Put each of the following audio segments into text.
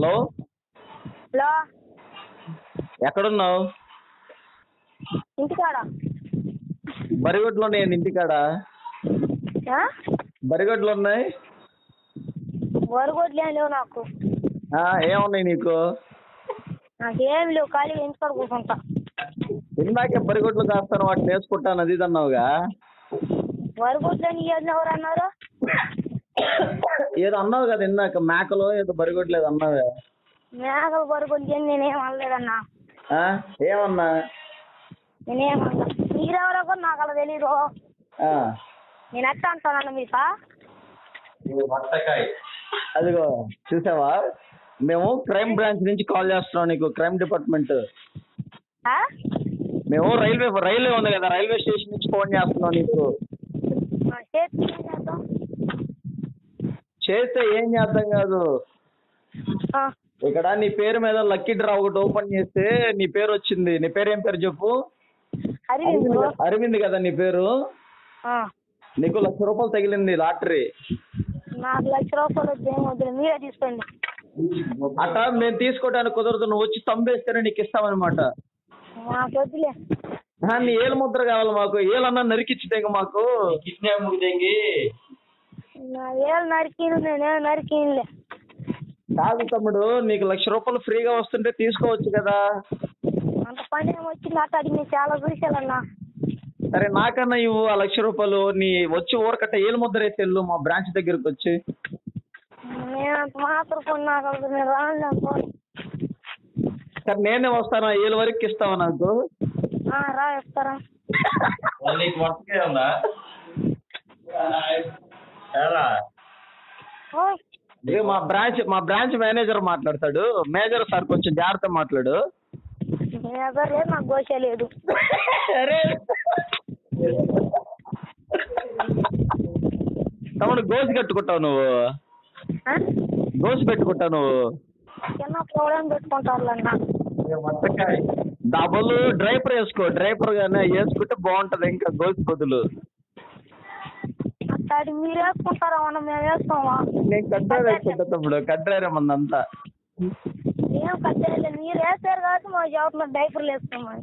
Hello hello ఎక్కడున్నావు ఇంటికాడ బరిగొడ్లు ఉన్నాయి ఇంటికాడ ఆ? బరిగొడ్లు ఉన్నాయి వరగొడ్లు ఏం లేవు నాకు ఆ, ఏమున్నాయి నీకు నాకేం లేవు ఖాళీగా ఇంటికాడ కూర్చుంటా ఇందాకే బరిగొడ్లు కాస్తాను వాటిని వేసుకుంటాను అది ఇది అన్నావుగా వరగొడ్లు అని ఏం ఎవరు అన్నారు ఏదో అన్నావు కదా ఇందాక మేకలో ఏదో బరిగొడ్లు ఏదో అన్నావే మేకలు వరగొడ్లు ఏం నేనేం అనలేదన్నా ఆ, ఏమన్నా నేనేం అనలే మీరెవరో కూడా నాకు అలా తెలీదు ఆ, నేను ఎట్లా అంటానన్న మీక అదిగో చూసావా మేము క్రైమ్ బ్రాంచ్ నుంచి కాల్ చేస్తున్నాం నీకు క్రైమ్ డిపార్ట్మెంట్ ఆ? మేము రైల్వే రైల్వే ఉంది కదా రైల్వే స్టేషన్ నుంచి ఫోన్ చేస్తున్నాం నీకు ఆ, చేతికి ఏం చేద్దాం చేస్తే ఏం చేద్దాం కాదు ఆ, ఇక్కడ నీ పేరు మీద లక్కీ డ్రా ఒకటి ఓపెన్ చేస్తే నీ పేరు వచ్చింది నీ పేరు ఏం పేరు చెప్పు అరవింద్ అరవింద్ కదా- అరవింద్ కదా నీ పేరు ఆ, నీకు లక్ష రూపాయలు తగిలింది లాటరీ నాకు లక్ష రూపాయలు వద్దు ఏం వద్దు మీరే తీసుకోండి అట్లా మేము తీసుకోవడానికి కుదరదు నువ్వు వచ్చి తంబేస్తేనే నీకు ఇస్తామన్నమాట నాకు వద్దులే ఆ, నీ ఏలు ముద్ర కావాలి మాకు ఏలన్నా నరికిచ్చితే ఇంక మాకు నా ఏళ్ళు నరికిను నేనేం నరికినులే కాదు తమ్ముడు నీకు లక్ష రూపాయలు ఫ్రీగా వస్తుంటే తీసుకోవచ్చు కదా అంత పని ఏమి వచ్చింది అట్ట అది నేను చాలా చూసానన్నా సరే నాకన్నా ఇవ్వు ఆ లక్ష రూపాయలు నీ వచ్చి ఊరకట్ట ఏలు ముద్ర వేసి వెళ్ళు మా బ్రాంచ్ దగ్గరికి వచ్చి నేను అంత మాత్రం కొన్ని నాకు అసలు నేను రాను అనుకో. సరే నేనే వస్తాను ఆ ఏలు వరకు ఇస్తావా నాకు ఆ, రా ఇస్తారా నీకు వంటకే ఉందా ఓయ్ ఇదిగో మా బ్రాంచ్ మా బ్రాంచ్ మేనేజర్ మాట్లాడతాడు మేనేజర్ సార్ కొంచెం జాగ్రత్త మాట్లాడు నేను ఎవ్వరు లేదు నాకు గోష లేదు అరే తమ్ముడు గోసి కట్టుకుంటావు నువ్వు ఆ? గోసి పెట్టుకుంటావు నువ్వు చిన్న ప్రోగ్రామ్ పెట్టుకుంటారు అన్న డబుల్ డ్రైపర్ వేసుకో డ్రైపర్ గానే వేసుకుంటే బాగుంటది ఇంకా గోసి బదులు అట్లాంటి మీరు వేసుకుంటారా అన్న మేము వేసుకోమా నేను కట్టారు వేసుకుంటా తమ్ముడు కట్టారే మందంతా ఏం కట్టేయలే మీరు వేస్తారు కాబట్టి మా జాబ్లో డైపర్లు వేసుకోమని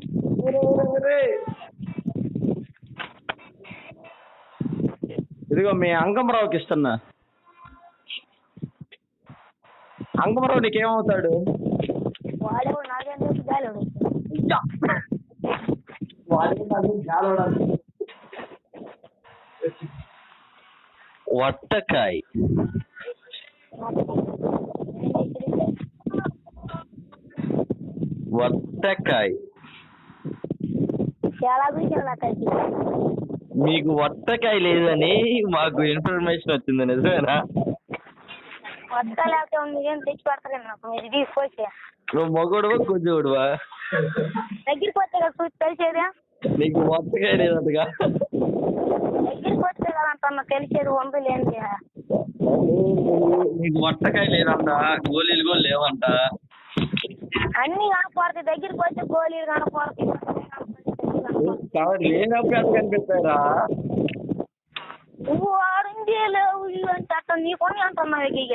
ఇదిగో మీ అంగమరావుకి ఇస్తున్నా అంగమరావు నీకేమవుతాడు వాడేవాడు నాకేం తెలుసు గాలివాడు వట్టకాయ్ వట్టకాయ్ చాలా చూసాను నాకు అది మీకు వట్టకాయ లేదని మాకు ఇన్ఫర్మేషన్ వచ్చింది నిజమేనా వద్ద లేకపోతే ఉంది ఏం తెచ్చి పెడతారు నాకు మీరు తీసుకొచ్చి నువ్వు మొగోడువా కొంచెడువా దగ్గరికి వస్తే కదా చూసి తెలిసేది నీకు వట్టకాయ లేదటగా దగ్గరికి వస్తే కదా అంటున్నా తెలిసేది ఉంది లేనిది నీకు వట్టకాయ లేదంట గోళీలు కూడా లేవంట అన్ని కనపడతాయి దగ్గరికి వస్తే గోళీలు కనపడతాయి కాబట్టి లేనప్పుడు ఎంత కనిపిస్తారా నువ్వు ఆడుంది లేవు ఇల్లు అంటే అట్ట నీ కొని అంటున్నావు ఇక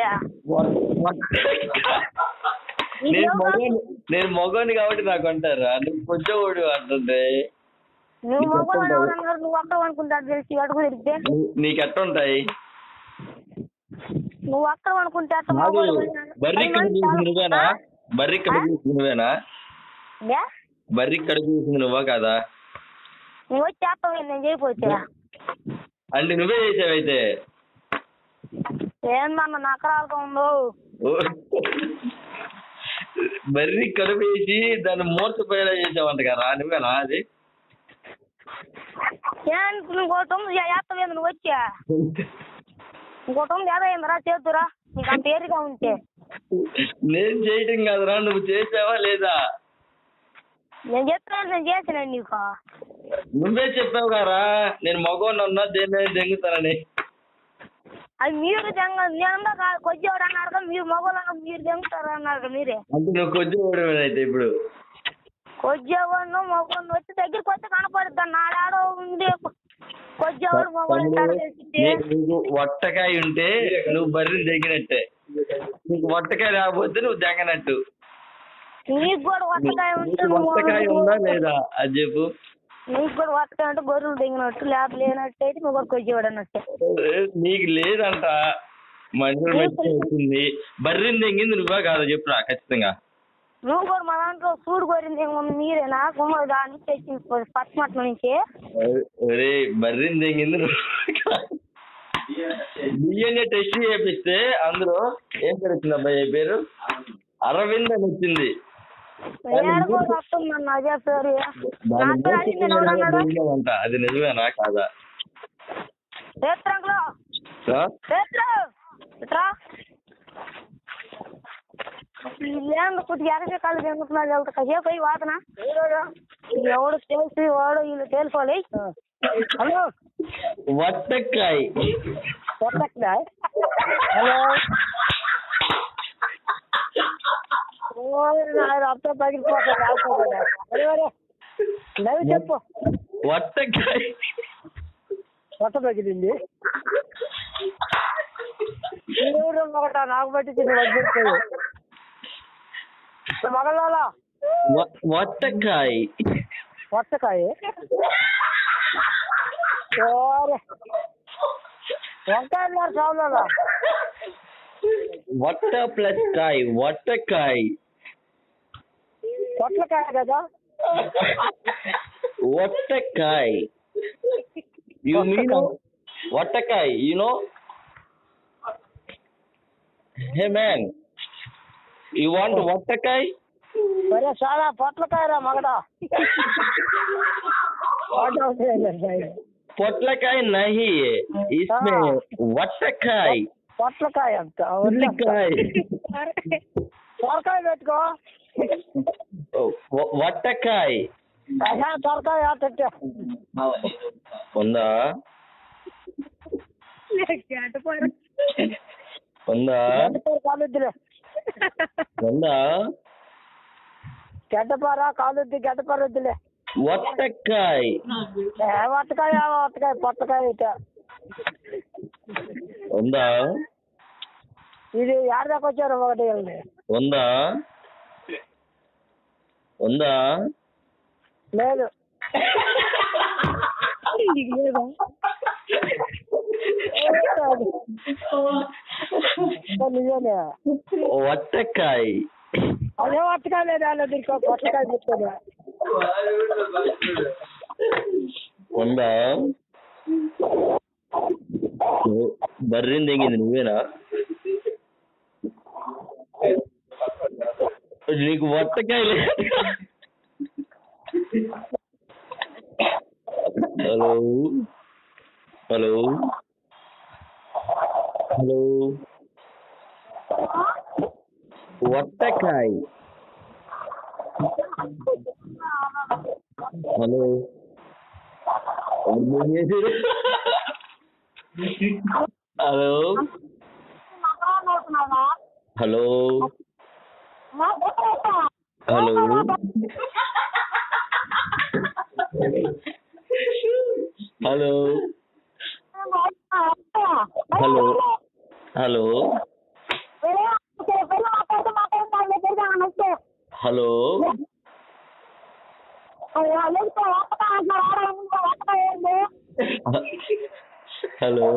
నేను మగోని నేను మగోని కాబట్టి నాకు అంటారా నువ్వు కొంచెం ఓడి అంటుంది నువ్వు మగవాడు ఎవరన్నారు నువ్వు అక్కడ అనుకుంటా తెలిసి అడుగు తిరిగితే నీ- నీకు ఎట్టుంటాయి నువ్వు అక్కడ అనుకుంటే అట్ట కాదు మగవాడు బర్రి కడుపు చూసింది నువ్వేనా బర్రి కడుపు చూసింది నువ్వేనా ఏ? బర్రి కడుపు చూసింది నువ్వా కాదా నువ్వు వచ్చి చేస్తావు నేను చేయకపోతే అంటే నువ్వే చేసావైతే ఏందన్న నకరాలుగా ఉందో ఓ. బర్రి కడుపు వేసి దాన్ని మూర్చపోయేలా చేసావంట కదా నువ్వేనా అది ఏం ఇంకోటి ఉంది చేస్తావు ఏంది నువ్వు వచ్చా ఇంకోటి ఉంది ఏదో ఏందిరా చేద్దురా నీకు అంత ఏరిగా ఉంటే నేను చేయటం కాదురా నువ్వు చేసావా లేదా నేను చెప్తాను నేను చేసిన నీకు నువ్వే చెప్పావు కదరా నేను మగవాడిని ఉన్నా దేని దెంగుతానని అది మీరు దెంగ నేను కొద్దివాడు అన్నారు కదా మీరు మగవాళ్ళు అన్నారు మీరు దెంగుతారు అన్నారు కదా మీరే అంటే నువ్వు కొంచెం ఓడిపోయినైతే ఇప్పుడు కొద్దివాడు మగవాడిని వచ్చి దగ్గరికి వస్తే కనపడుద్ది నాడాడో ఉంది కొద్దివాడు మగవాడు తమ్ముడు, తెలిసి నీ- నీకు వట్టకాయ ఉంటే నువ్వు బర్రెని దగ్గినట్టే నీకు వట్టకాయ రాకపోతే నువ్వు దెంగనట్టు నీకు కూడా వట్టకాయ ఉంటే నీకు నువ్వు వట్టకాయ ఉందా లేదా అది చెప్పు నీకు కూడా వట్టకాయ ఉంటే గొర్రెలు దిగినట్టు లేకపోతే లేనట్టు అయితే నువ్వు కూడా కొద్దివాడు అన్నట్టే ఏ, నీకు లేదంట మనుషులు మెచ్చి వచ్చింది బర్రిని తెంగింది నువ్వే కాదా చెప్పురా ఖచ్చితంగా నువ్వు కూడా మా దాంట్లో సూడు కోరింది ఏముంది మీరేనా గుమ్మడి దాని నుంచి తెచ్చి పచ్చమట్ల నుంచి ఒరే బర్రిని తెంగింది నువ్వు డిఎన్ఏ టెస్ట్ చేపిస్తే అందులో ఏం పెరుగుతుంది అబ్బాయి ఈ పేరు అరవింద్ అని వచ్చింది ఏడుకో వస్తుందన్న అదే పేరు నా దాని పేరు అడిగింది ఎవడు అన్నాడు అంట అది నిజమేనా కాదా క్షేత్రంలో ఆ? క్షేత్రం ఇట్రా వీళ్ళేందు కొద్దిగా ఎరగే కాళ్ళు తింటున్నారు వెళ్తా కాసేపు పోయి వాతన ఎవడు తెలిసి వాడు వీళ్ళు తెలుసుకోవాలి హలో వట్టకాయ్ హలో అర్థం పగిలిపోతుంది నవ్వు చెప్పు వట్టకాయ్ కొత్త పగిలింది ఎవరు ఒకట నాకు బట్టి చిన్న వదిలిపోయి మగలాలా వ- వట్టకాయ్ కొత్తకాయ ఓరే వంకాయలు మరి చావులా వట్ట ప్లస్ కాయ్ వట్టకాయ్ పొట్లకాయ కదా వట్టకాయ్ యు మీన్ వట్టకాయ్ you know hey man you want వట్టకాయ్ సరే చాలా పొట్లకాయ రా మగడా పొట్లకాయ నహి ఇస్మే వట్టకాయ్ పొట్లకాయ అంత ఉల్లికాయ్ సొరకాయ పెట్టుకో వ- వట్టకాయ్ అదే సొరకాయ తిట్టే ఉందా ఉందా కాలుద్దిలే ఉందా గడ్డపార కాలుద్ది గడ్డపార వద్దులే వట్టకాయ్ ఏ వట్టకాయ వట్టకాయ పొట్టకాయ ఇట ఉందా ఇది యాడ దాకా వచ్చారు ఒకటి వెళ్ళి ఉందా ఉందా లేదు నిజమే వట్టకాయ్ అదే వట్టకాయ లేదు అలా దీనికి పొట్టకాయ చెప్తాను ఉందా ఓ, బర్రెని తెంగింది నువ్వేనా నీకు వట్టకాయ లేదు హలో హలో హలో వట్టకాయ హలో అర్థం చేసిరు hello hello hello hello hello hello hello hello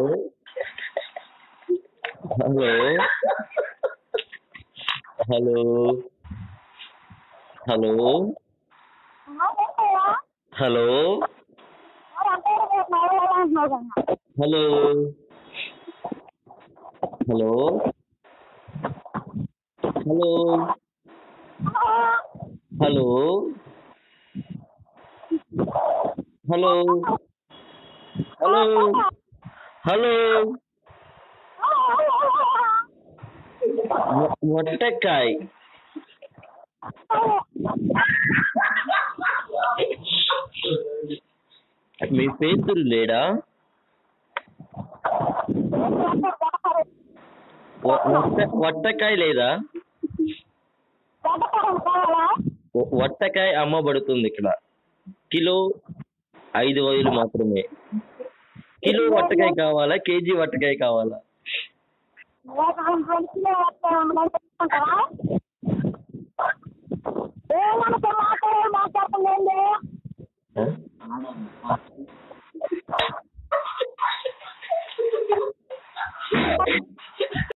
hello hello hello hello hello hello hello hello hello hello hello వ- వట్టకాయ్ మీ పేతురు లేడా వ- వట్ట వట్టకాయ లేదా వ- వట్టకాయ అమ్మబడుతుంది ఇక్కడ కిలో ఐదు వేలు మాత్రమే కిలో వట్టకాయ కావాలా కేజీ వట్టకాయ కావాలా రెండు కిలో